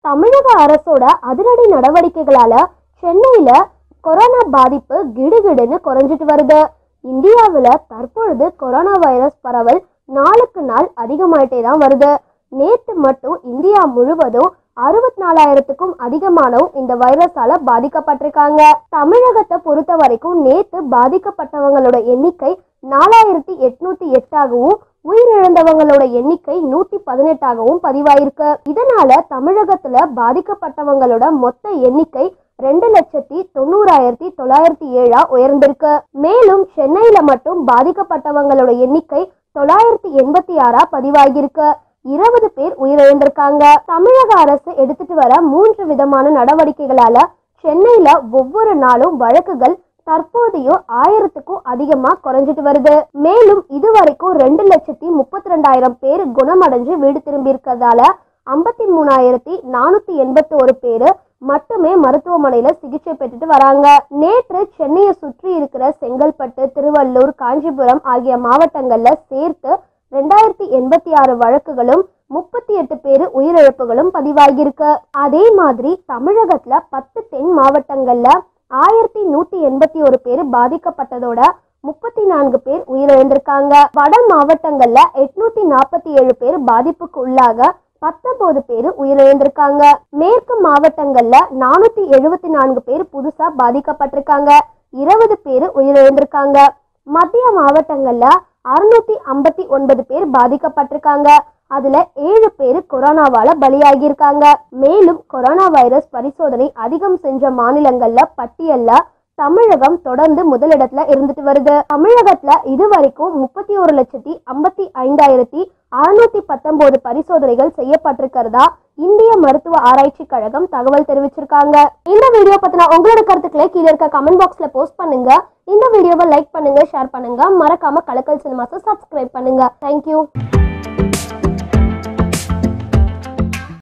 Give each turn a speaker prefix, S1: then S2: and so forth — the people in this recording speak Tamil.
S1: தமிழக அரசோட அதிரடி நடவடிக்கைகளால சென்னையில கொரோனா பாதிப்பு கிடுகிடுன்னு குறைஞ்சிட்டு வருது இந்தியாவுல தற்பொழுது கொரோனா வைரஸ் பரவல் நாளுக்கு நாள் அதிகமாயிட்டே தான் வருது நேத்து மட்டும் இந்தியா முழுவதும் அறுபத்தி நாலாயிரத்துக்கும் அதிகமானவங்க இந்த வைரஸால பாதிக்கப்பட்டிருக்காங்க தமிழகத்தை பொறுத்த வரைக்கும் நேத்து பாதிக்கப்பட்டவங்களோட எண்ணிக்கை நாலாயிரத்தி எட்நூத்தி எட்டாகவும் உயிரிழந்தவங்களோட எண்ணிக்கை நூத்தி பதினெட்டாகவும் பதிவாயிருக்கு இதனால தமிழகத்துல பாதிக்கப்பட்டவங்களோட மொத்த எண்ணிக்கை ரெண்டு லட்சத்தி தொண்ணூறாயிரத்தி தொள்ளாயிரத்தி ஏழா உயர்ந்திருக்கு மேலும் சென்னையில மட்டும் பாதிக்கப்பட்டவங்களோட எண்ணிக்கை தொள்ளாயிரத்தி எண்பத்தி ஆறா பதிவாகியிருக்கு இருபது பேர் உயிரிழந்திருக்காங்க தமிழக அரசு எடுத்துட்டு வர மூன்று விதமான நடவடிக்கைகளால சென்னையில ஒவ்வொரு நாளும் வழக்குகள் தற்போதையும் ஆயிரத்துக்கும் அதிகமா குறைஞ்சிட்டு வருது மேலும் இதுவரைக்கும் ரெண்டு லட்சத்தி முப்பத்தி ரெண்டாயிரம் பேர் குணமடைஞ்சு வீடு திரும்பி இருக்கிறதால ஐம்பத்தி மூணாயிரத்தி நானூத்தி எண்பத்தி ஒரு பேரு மட்டுமே மருத்துவமனையில சிகிச்சை பெற்றுட்டு வராங்க நேற்று சென்னையை சுற்றி இருக்கிற செங்கல்பட்டு திருவள்ளூர் காஞ்சிபுரம் ஆகிய மாவட்டங்கள்ல சேர்த்து ரெண்டாயிரத்தி எண்பத்தி ஆறு வழக்குகளும் முப்பத்தி எட்டு பேர் உயிரிழப்புகளும் பதிவாகியிருக்கு அதே மாதிரி தமிழகத்துல பத்து தென் மாவட்டங்கள்ல ஆயிரத்தி நூத்தி எண்பத்தி ஒரு பேர் பாதிக்கப்பட்டதோட முப்பத்தி நான்கு பேர் உயிரிழந்திருக்காங்க வட மாவட்டங்கள்ல எட்நூத்தி நாற்பத்தி ஏழு பேர் பாதிப்புக்கு உள்ளாக பத்தொன்பது பேர் உயிரிழந்திருக்காங்க மேற்கு மாவட்டங்கள்ல நானூத்தி எழுபத்தி நான்கு பேர் புதுசா பாதிக்கப்பட்டிருக்காங்க இருபது பேர் உயிரிழந்திருக்காங்க மத்திய மாவட்டங்கள்ல அறுநூத்தி ஐம்பத்தி ஒன்பது பேர் பாதிக்கப்பட்டிருக்காங்க அதுல ஏழு பேர் கொரோனாவால பலியாகியிருக்காங்க மேலும் கொரோனா வைரஸ் பரிசோதனை அதிகம் செஞ்ச மாநிலங்கள்ல பட்டியல்ல தமிழகம் தொடர்ந்து முதலிடத்துல இருந்துட்டு வருது தமிழகத்துல இதுவரைக்கும் முப்பத்தி ஒரு லட்சத்தி ஐம்பத்தி ஐந்தாயிரத்தி அறுநூத்தி பத்தொன்பது பரிசோதனைகள் செய்யப்பட்டிருக்கிறதா இந்திய மருத்துவ ஆராய்ச்சி கழகம் தகவல் தெரிவிச்சிருக்காங்க இந்த வீடியோ பத்தின உங்களோட கருத்துக்களை கீழே இருக்க கமெண்ட் பாக்ஸ்ல போஸ்ட் பண்ணுங்க இந்த வீடியோவை லைக் பண்ணுங்க ஷேர் பண்ணுங்க மறக்காம கலக்கல் சினிமாஸை சப்ஸ்கிரைப் பண்ணுங்க தேங்க்யூ